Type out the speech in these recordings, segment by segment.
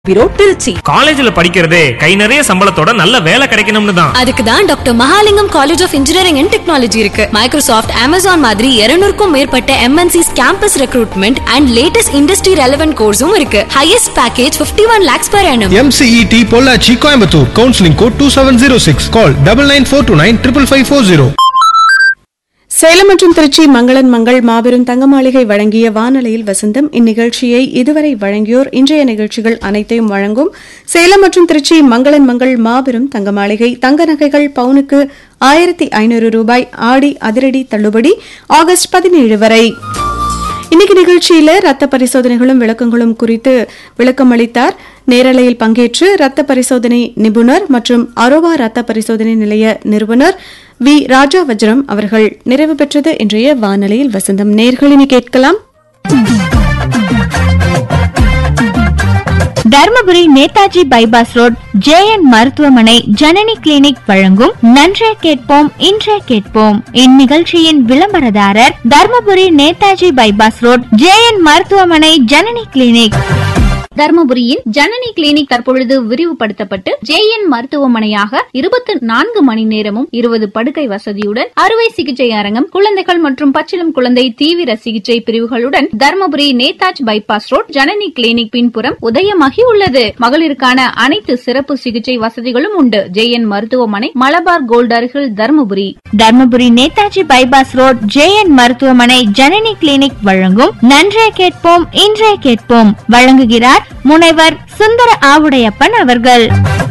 பீரோ திருச்சி காலேஜ்ல படிக்கிறதே கை நிறைய சம்பளத்தோட நல்ல வேலை கிடைக்கணும்னு தான் அதுக்கு தான் doctor Mahalingam college of engineering and technology இருக்கு மைக்ரோசாஃப்ட் அமேசான் மாதிரி 200 மேற்பட்ட MNCs campus recruitment and latest industry relevant கோர்ஸும் இருக்கு highest package 51 one lakhs per annum MCET Pollachi Coimbatore counselling code two seven zero six call double nine four two nine triple five four zero Salem மற்றும் திருச்சி மங்களன் மங்கள் மாபெரும் தங்க மாளிகை வழங்கிய வானொலியில் வசந்தம் இந்நிகழ்ச்சியை இதுவரை வழங்கியோர் இன்றைய நிகழ்ச்சிகள் அனைத்தையும் வழங்கும் சேலம் மற்றும் திருச்சி மங்களன் மங்கள் மாபெரும் தங்க மாளிகை தங்க நகைகள் பவுனுக்கு ஆயிரத்தி ஐநூறு ரூபாய் ஆடி அதிரடி தள்ளுபடி ஆகஸ்ட் பதினேழு வரை இன்னைக்கு நிகழ்ச்சியில ரத்த பரிசோதனைகளும் விளக்கங்களும் குறித்து விளக்கம் அளித்தார் நேரலையில் பங்கேற்று ரத்த பரிசோதனை நிபுணர் மற்றும் அரோவா ரத்த பரிசோதனை நிலைய நிறுவனர் வி ராஜா வஜ்ரம் அவர்கள் நிறைவு பெற்றது இன்றைய வானொலியில் வசந்தம் நேர்களினி கேட்கலாம் Dharmapuri Netaji bypass road JN மருத்துவமனை ஜனனி கிளினிக் வழங்கும் நன்றே கேட்போம் இன்றே கேட்போம் இந்நிகழ்ச்சியின் விளம்பரதாரர் Dharmapuri Netaji bypass road JN மருத்துவமனை ஜனனி கிளினிக் தர்மபுரியில் ஜனனி கிளினிக் தற்பொழுது விரிவுபடுத்தப்பட்டு ஜேஎன் மருத்துவமனையாக இருபத்தி நான்கு மணி நேரமும் இருபது படுக்கை வசதியுடன் அறுவை சிகிச்சை அரங்கம் குழந்தைகள் மற்றும் பச்சிளம் குழந்தை தீவிர சிகிச்சை பிரிவுகளுடன் Dharmapuri Netaji bypass road Janani clinic பின்புறம் உதயமாகி உள்ளது மகளிருக்கான அனைத்து சிறப்பு சிகிச்சை வசதிகளும் உண்டு ஜேஎன் மருத்துவமனை மலபார் கோல்ட் அருகில் Dharmapuri Dharmapuri Netaji bypass road JN மருத்துவமனை ஜனனி கிளினிக் வழங்கும் நன்றே கேட்போம் இன்றே கேட்போம் வழங்குகிறார் முனைவர் சுந்தர ஆவுடையப்பன் அவர்கள்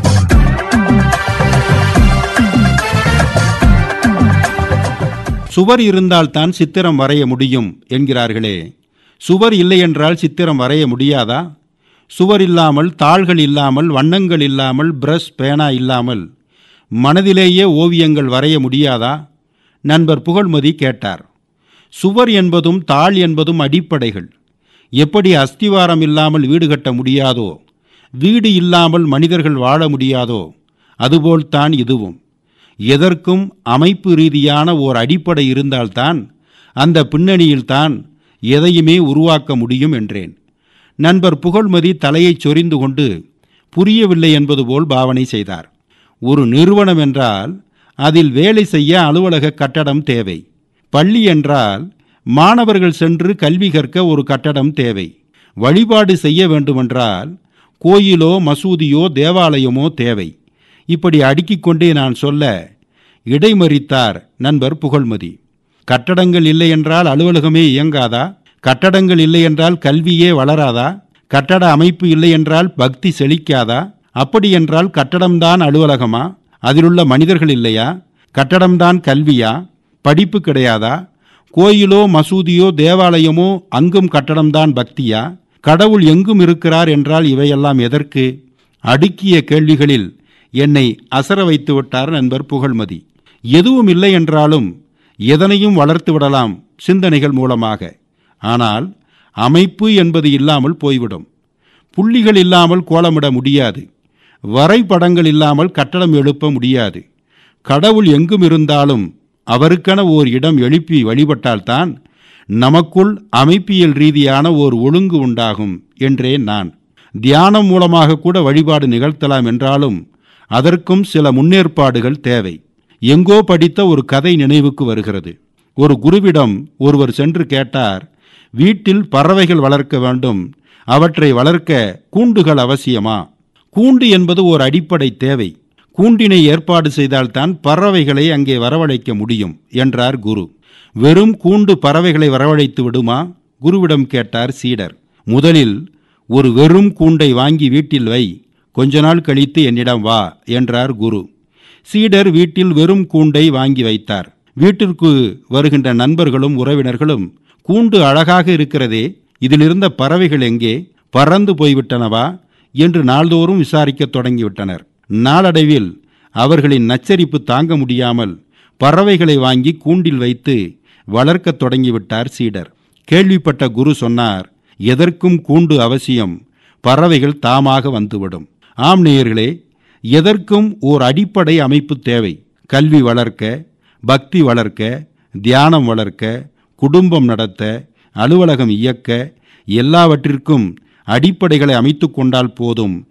சுவர் இருந்தால்தான் சித்திரம் வரைய முடியும் என்கிறார்களே சுவர் இல்லையென்றால் சித்திரம் வரைய முடியாதா சுவர் இல்லாமல் தாள்கள் இல்லாமல் வண்ணங்கள் இல்லாமல் பிரஷ் பேனா இல்லாமல் மனதிலேயே ஓவியங்கள் வரைய முடியாதா நண்பர் புகழ்மதி கேட்டார் சுவர் என்பதும் தாள் என்பதும் அடிப்படைகள் எப்படி அஸ்திவாரம் இல்லாமல் வீடு கட்ட முடியாதோ வீடு இல்லாமல் மனிதர்கள் வாழ முடியாதோ அதுபோல்தான் இதுவும் எதற்கும் அமைப்பு ரீதியான ஓர் அடிப்படை இருந்தால்தான் அந்த பின்னணியில்தான் எதையுமே உருவாக்க முடியும் என்றேன் நண்பர் புகழ்மதி தலையைச் சொரிந்து கொண்டு புரியவில்லை என்பது போல் பாவனை செய்தார் ஒரு நிறுவனம் என்றால் அதில் வேலை செய்ய அலுவலக கட்டடம் தேவை பள்ளி என்றால் மாணவர்கள் சென்று கல்வி கற்க ஒரு கட்டடம் தேவை வழிபாடு செய்ய வேண்டுமென்றால் கோயிலோ மசூதியோ தேவாலயமோ தேவை இப்படி அடுக்கிக் கொண்டே நான் சொல்ல இடைமறித்தார் நண்பர் புகழ்மதி கட்டடங்கள் இல்லை என்றால் அலுவலகமே இயங்காதா கட்டடங்கள் இல்லை என்றால் கல்வியே வளராதா கட்டட அமைப்பு இல்லை என்றால் பக்தி செழிக்காதா அப்படி என்றால் கட்டடம்தான் அலுவலகமா அதிலுள்ள மனிதர்கள் இல்லையா கட்டடம்தான் கல்வியா படிப்பு கிடையாதா கோயிலோ மசூதியோ தேவாலயமோ அங்கும் கட்டடம்தான் பக்தியா கடவுள் எங்கும் இருக்கிறார் என்றால் இவையெல்லாம் எதற்கு அடுக்கிய கேள்விகளில் என்னை அசர வைத்து விட்டார் நண்பர் புகழ்மதி எதுவும் இல்லை என்றாலும் எதனையும் வளர்த்து விடலாம் சிந்தனைகள் மூலமாக ஆனால் அமைப்பு என்பது இல்லாமல் போய்விடும் புள்ளிகள் இல்லாமல் கோலமிட முடியாது வரைபடங்கள் இல்லாமல் கட்டடம் எழுப்ப முடியாது கடவுள் எங்கும் இருந்தாலும் அவருக்கென ஓர் இடம் எழுப்பி வழிபட்டால்தான் நமக்குள் அமைப்பியல் ரீதியான ஓர் ஒழுங்கு உண்டாகும் என்றேன் நான் தியானம் மூலமாக கூட வழிபாடு நிகழ்த்தலாம் என்றாலும் அதற்கும் சில முன்னேற்பாடுகள் தேவை எங்கோ படித்த ஒரு கதை நினைவுக்கு வருகிறது ஒரு குருவிடம் ஒருவர் சென்று கேட்டார் வீட்டில் பறவைகள் வளர்க்க வேண்டும் அவற்றை வளர்க்க கூண்டுகள் அவசியமா கூண்டு என்பது ஒரு அடிப்படை தேவை கூண்டினை ஏற்பாடு செய்தால்தான் பறவைகளை அங்கே வரவழைக்க முடியும் என்றார் குரு வெறும் கூண்டு பறவைகளை வரவழைத்து விடுமா குருவிடம் கேட்டார் சீடர் முதலில் ஒரு வெறும் கூண்டை வாங்கி வீட்டில் வை கொஞ்ச நாள் கழித்து என்னிடம் வா என்றார் குரு சீடர் வீட்டில் வெறும் கூண்டை வாங்கி வைத்தார் வீட்டிற்கு வருகின்ற நண்பர்களும் உறவினர்களும் கூண்டு அழகாக இருக்கிறதே இதிலிருந்த பறவைகள் எங்கே பறந்து போய்விட்டனவா என்று நாள்தோறும் விசாரிக்கத் தொடங்கிவிட்டனர் நாளடைவில் அவர்களின் நச்சரிப்பு தாங்க முடியாமல் பறவைகளை வாங்கி கூண்டில் வைத்து வளர்க்கத் தொடங்கிவிட்டார் சீடர் கேள்விப்பட்ட குரு சொன்னார் எதற்கும் கூண்டு அவசியம் பறவைகள் தாமாக வந்துவிடும் ஆம் நேயர்களே எதற்கும் ஓர் அடிப்படை அமைப்பு தேவை கல்வி வளர்க்க பக்தி வளர்க்க தியானம் வளர்க்க குடும்பம் நடத்த அலுவலகம் இயக்க எல்லாவற்றிற்கும் அடிப்படைகளை அமைத்துக் கொண்டால் போதும்